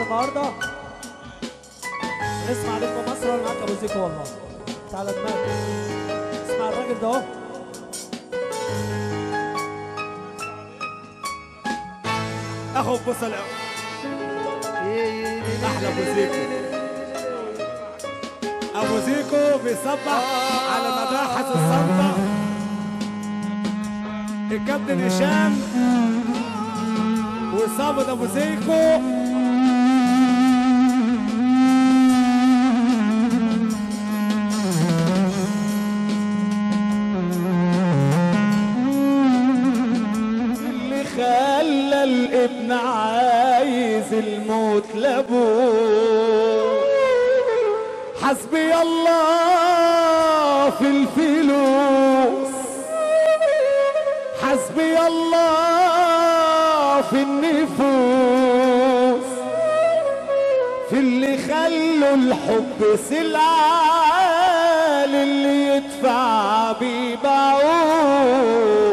النهارده نسمع نجم مصر ولا معاك ابو زيكو والله تعالى دماغك اسمع الراجل ده اهو اخو بصل احلى ابو زيكو ابو زيكو بيصبح على مباحث الصمتة الكابتن هشام وصابت ابو زيكو اللي خلى الابن عايز الموت لابوه حسبي الله في الفلوس حسبي الله في النفوس في اللي خلوا الحب سلعة للي يدفع بيبيعوه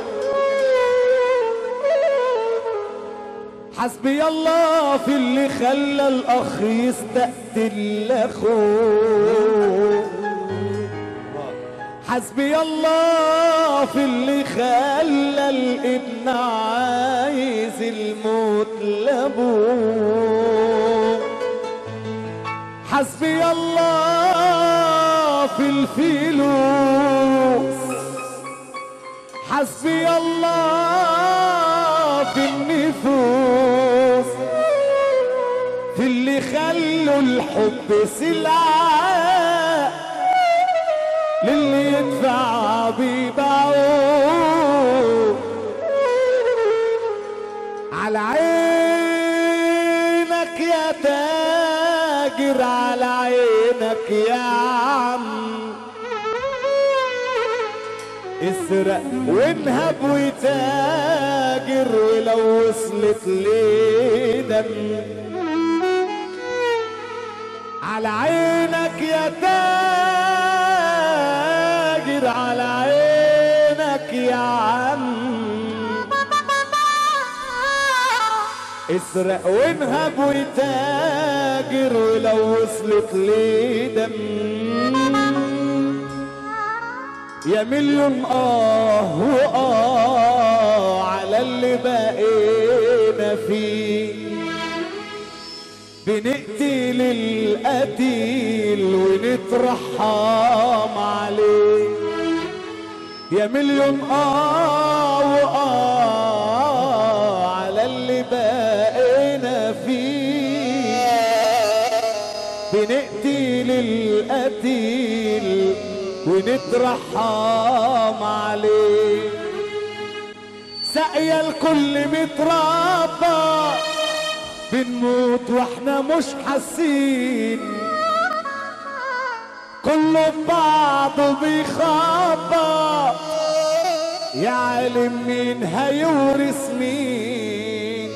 حسبي الله في اللي خلى الاخ يستقتل اخوه حسبي الله في اللي خلى الابن عايز الموت لابوه حسبي الله في الفلوس حسبي الله في النفوس في اللي خلوا الحب سلعة للي يدفع بيبيعوه على عينك يا تاجر على عينك يا عم اسرق وانهب وتاجر ولو وصلت لدم على عينك يا تاجر على عينك يا عم اسرق وانهب وتاجر ولو وصلت لدم يا مليون اه واه على اللي بقينا فيه بنقتل القتيل ونترحم عليه يا مليون اه واه على اللي بقينا فيه بنقتل القتيل ونترحم عليه سقيا الكل متربى بنموت واحنا مش حاسين كله ببعضه بيخبط يا عالم مين هيورث مين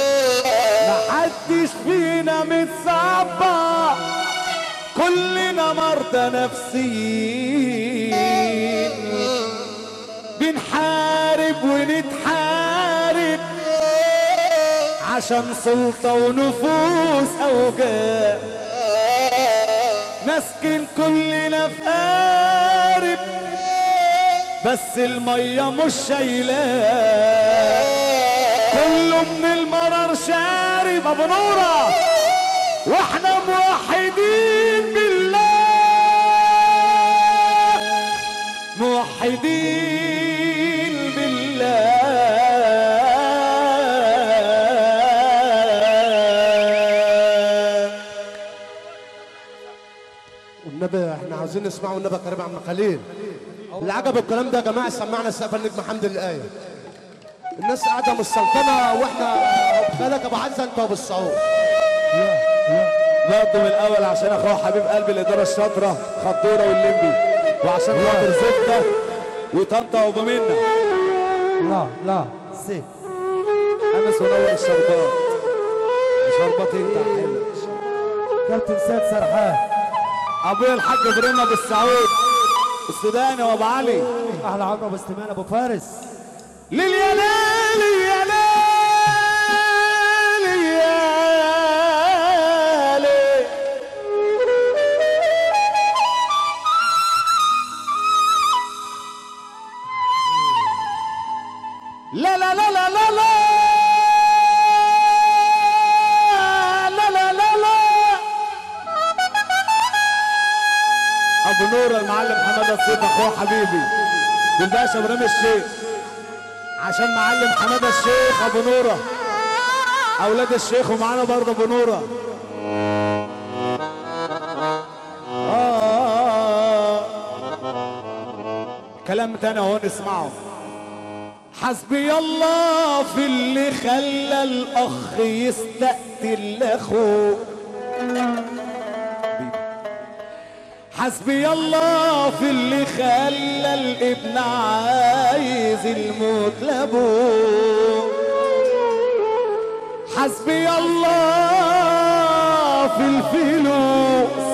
محدش فينا متصبى كلنا مرضى نفسيين بنحارب ونتحارب عشان سلطة ونفوس أوجاع نسكن كلنا في قارب بس المية مش شايلاه كله من المرار شارب أبو نورة واحنا موحدين بالله موحدين بالله والنبي احنا عاوزين نسمعه والنبي كريم عم خليل اللي عجب الكلام ده يا جماعه سمعنا السقف النجم حمد الايه الناس قاعده من السلطنه واحنا بالك ابو عزه انت وابو السعود برضه من الاول عشان اخوه حبيب قلبي الاداره الشاطره خطوره واللمبي وعشان خاطر زبده وطنطا وبمنة لا لا سي امس ونور الشربات شربات انت حلو كابتن سيد سرحان ابويا الحاج ابراهيم ابو السعود السوداني وابو علي احلى عمرو ابو سليمان ابو فارس لليالي يا ليل يا نوره المعلم حماد الصيف اخوه حبيبي والباشا ابراهيم الشيخ عشان معلم حماد الشيخ ابو نوره اولاد الشيخ ومعانا برضه ابو نوره آه. كلام تاني اهو نسمعه حسبي الله في اللي خلى الاخ يستقتل اخوه حسبي الله في اللي خلى الابن عايز الموت لابوه حسبي الله في الفلوس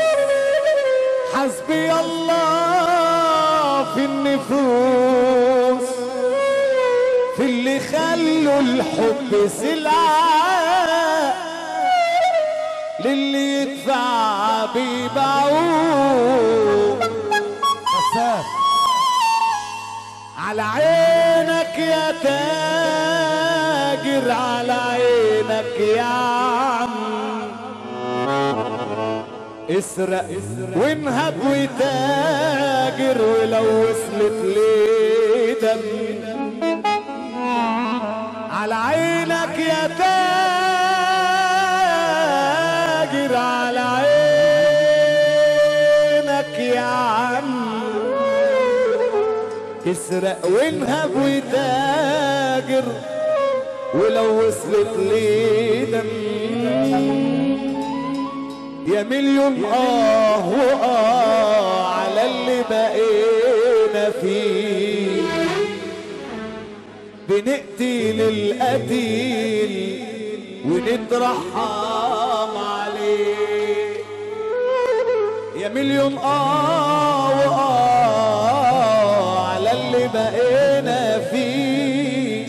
حسبي الله في النفوس في اللي خلوا الحب سلعة للي يدفع بيبيعوه حساب على عينك يا تاجر على عينك يا عم اسرق وانهب وتاجر ولو وصلت لي دم على عينك يا تاجر على عينك يا عم اسرق وانهب وتاجر ولو وصلت لي دم يا مليون اه واه على اللي بقينا فيه بنقتل القتيل ونترحم عليه يا مليون اه واه على اللي بقينا فيه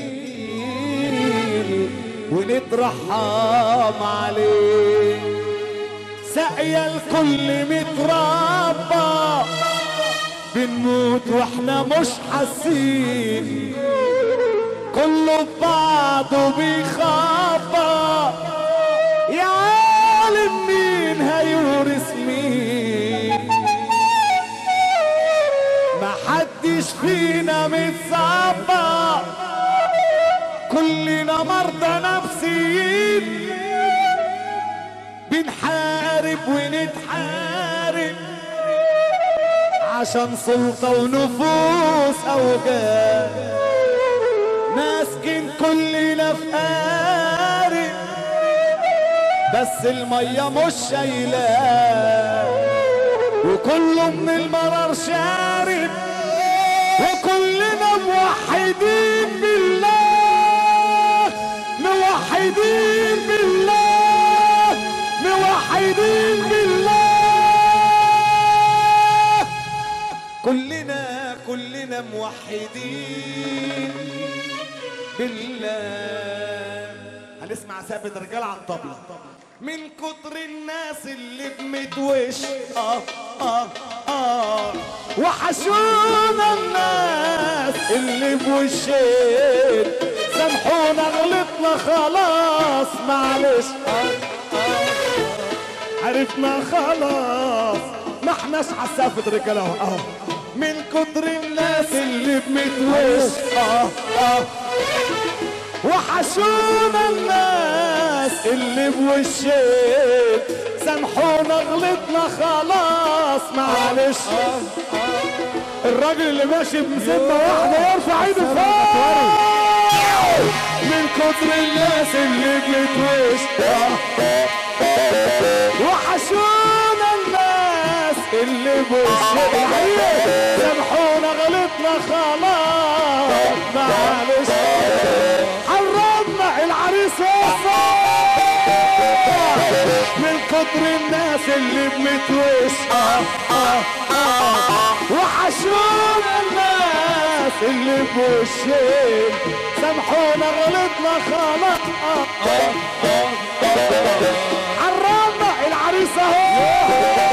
ونترحم عليه ساقية الكل متربى بنموت واحنا مش حاسين كله ببعضه بيخبى يا عالم مين هيورث مين ما حدش فينا متصبى كلنا مرضى نفسيين بنحارب ونتحارب عشان سلطة ونفوس أوجاع ماسكين كلنا في قارب بس المية مش شايلاه وكله من المرار شارب وكلنا موحدين بالله موحدين بالله موحدين بالله كلنا كلنا موحدين بالله هنسمع ثابت رجال عن طبلة من كتر الناس اللي بمدوش اه اه اه وحشونا الناس اللي بوشين سامحونا غلطنا خلاص معلش اه اه عرفنا خلاص ما احناش حسافة رجالة اهو اهو من كتر الناس اللي بمتوش اه اه وحشونا الناس اللي بوشين سامحونا غلطنا خلاص معلش الراجل اللي ماشي بمسمة واحدة يرفع ايده فوق من كتر الناس اللي بتوش وحشونا الناس اللي بوشين سامحونا غلطنا خلاص معلش حرمنا العريس وصل من كتر الناس اللي بمتوش آه آه آه وحشونا الناس اللي بوشين سامحونا غلطنا خلاص آه آه آه حرمنا العريس اهو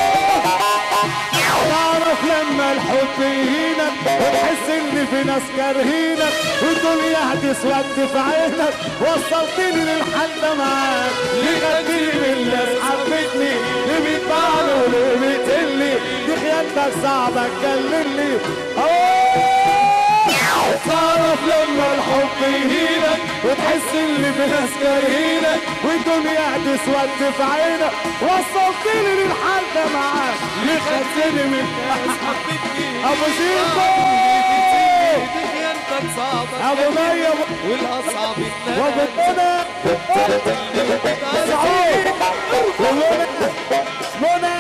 تعرف لما الحب يهينك وتحس ان في ناس كارهينك والدنيا هتسود في عينك وصلتني للحل ده معاك ليه غدير الناس حبتني ليه بيتبعني وليه بتقلي دي خيانة بحبك صعب اتكلمني تعرف لما الحب يهينك وتحس اللي في ناس كارهينك والدنيا تسود في عينك وصلتني للحال ده معاك ليه خدتني من ابو زيكو خيانتك صعبة ابو مية والاصعب وابو الثلاث منى سعود ومنى منى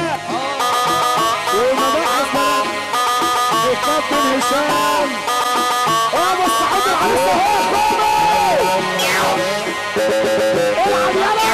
ومباحث بلد الكابتن هشام وابو السعود العريس اهو العب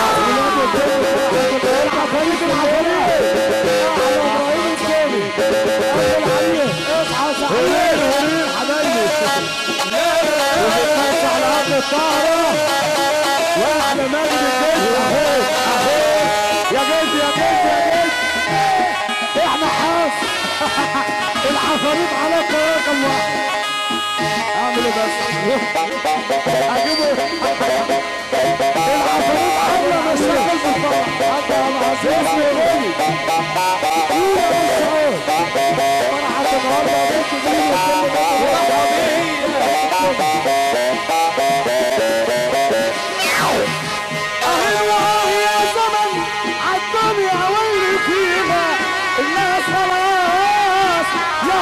يلا العب فريق العفاريت على ابراهيم الجامي ابو العريس اصحى صحيح حبايبي وبتمشي على ارض الطاهره واحلى ماجد الجيش اهو اهو يا جيش يا جيش يا جيش احنا حاس العفاريت على الطريق الواحد اعمل ايه بس اجيبه العفاريت عامله مشاكل في الفرح حتى يا معزز اسمي غني قول يا ابو سعود فرحة النهارده بنت دي اهواه يا زمن عالدنيا ويلي فيها الناس خلاص يا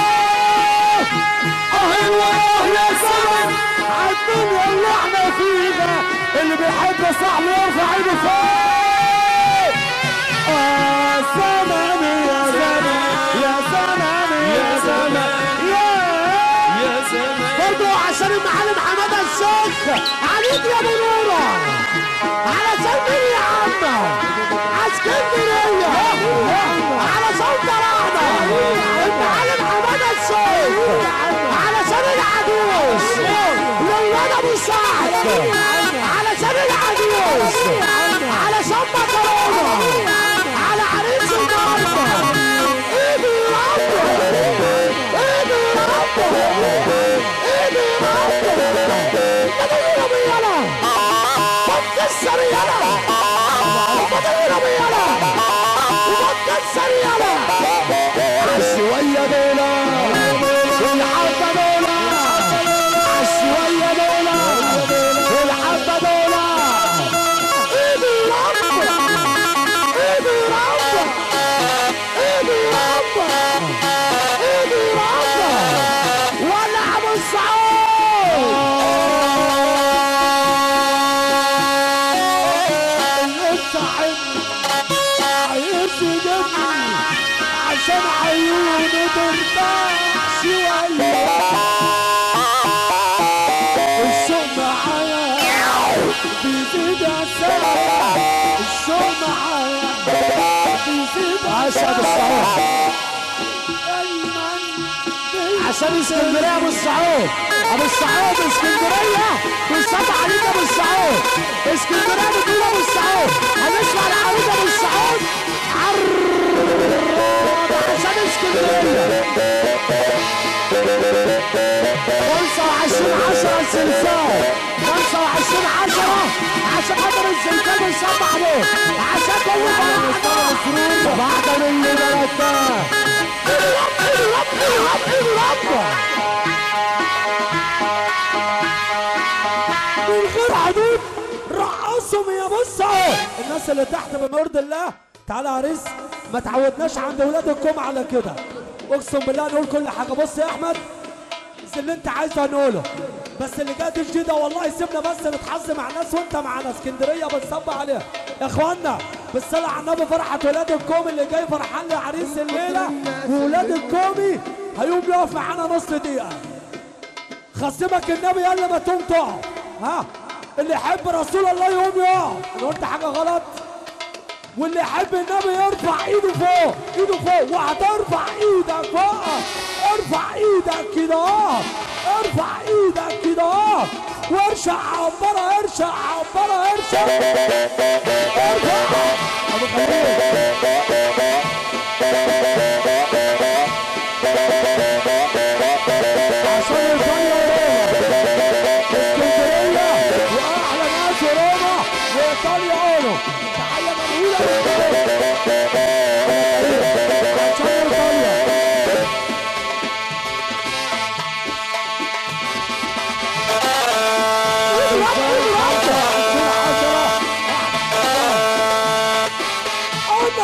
اهواه يا زمن عالدنيا اللي احنا فيها اللي بيحب صاحبه يرفع ايده فوق آه زمن يا زمن يا زمن يا زمن يا يا زمان برضو عشان المعلم حماده الشيخ عليك يا ابو نوره علشان مين يا عم عسكندريه علشان طلعنا المعلم حماده الشيخ علشان العجوز لولاد ابو سعد علشان العجوز علشان مكرونه على عريس النهارده ايدي ربه ايدي ربه ايدي ربه تدوير يلا بتكسر يلا تدوير يلا وبتكسر يلا عالشوية دولا والحبة دولا عالشوية دولا والحبة دولا ايدي ربه ايدي ربه ايدي ربه ايدي ربه ولا ابو السعود انت حبني عايز جنبي عشان عيوني ترتاح شوية الشوق معايا بيزيد عسايا الشوق معايا بيزيد عشان الصعود عشان اسكندريه ابو السعود ابو السعود اسكندريه بيصب عليك ابو السعود اسكندريه بتقول ابو السعود هنسمع العريض ابو السعود عرض عشان اسكندريه 25 10 الزلزال 25 10 عشان خاطر الزلزال بيصب عليه عشان كل فرحنا بعد اللي بلدناه الرب الرب الرب الرب من غير حدود رقصهم يا بص اهو الناس اللي تحت بمرض الله تعالى يا ريس ما تعودناش عند ولاد الكوم على كده اقسم بالله نقول كل حاجه بص يا احمد بس اللي انت عايزه هنقوله بس اللي جات جديده والله سيبنا بس نتحظ مع ناس وانت معانا اسكندريه بنصب عليها يا اخوانا بالصلاه على النبي فرحه ولاد الكوم اللي جاي فرحان لعريس الليله وولاد الكومي هيقوم يقف معانا نص دقيقه خصمك النبي قال ما تقوم تقف ها اللي يحب رسول الله يقوم يقف انا قلت حاجه غلط واللي يحب النبي يرفع ايده فوق ايده فوق وهترفع ايدك فوق ارفع ايدك كده اه ارفع ايدك كده اه وارشع عبره ارشع عبره ارشع ارفع ابو خليل عشان ايطاليا وروما اسكندريه واحلى ناس روما وايطاليا اولو تحيه مهوله عشان ايطاليا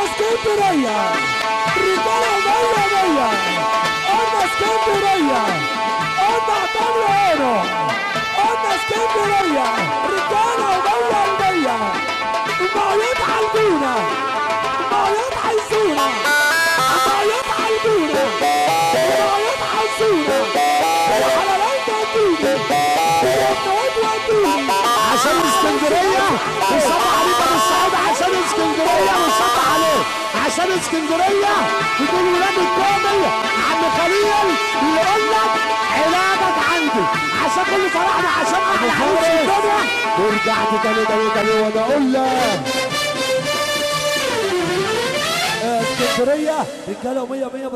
اسكندريه رجاله مية مية قلنا اسكندريه قلنا طليانو قلنا اسكندريه رجاله مية المية المعيط عالجونا المعيط عايزونا المعيط عالجونا المعيط عايزونا الحلالات ودوني اليمنات ودوني عشان اسكندريه وصب عليك ابو السعود عشان اسكندريه وصب عليه عشان اسكندريه يقول ولاد الكامل عم خليل يقول لك علاجك عندي عشان كل فرحنا عشان احلى حلوه في الدنيا ورجعت تاني تاني تاني وانا اقول لك اسكندريه رجاله مية مية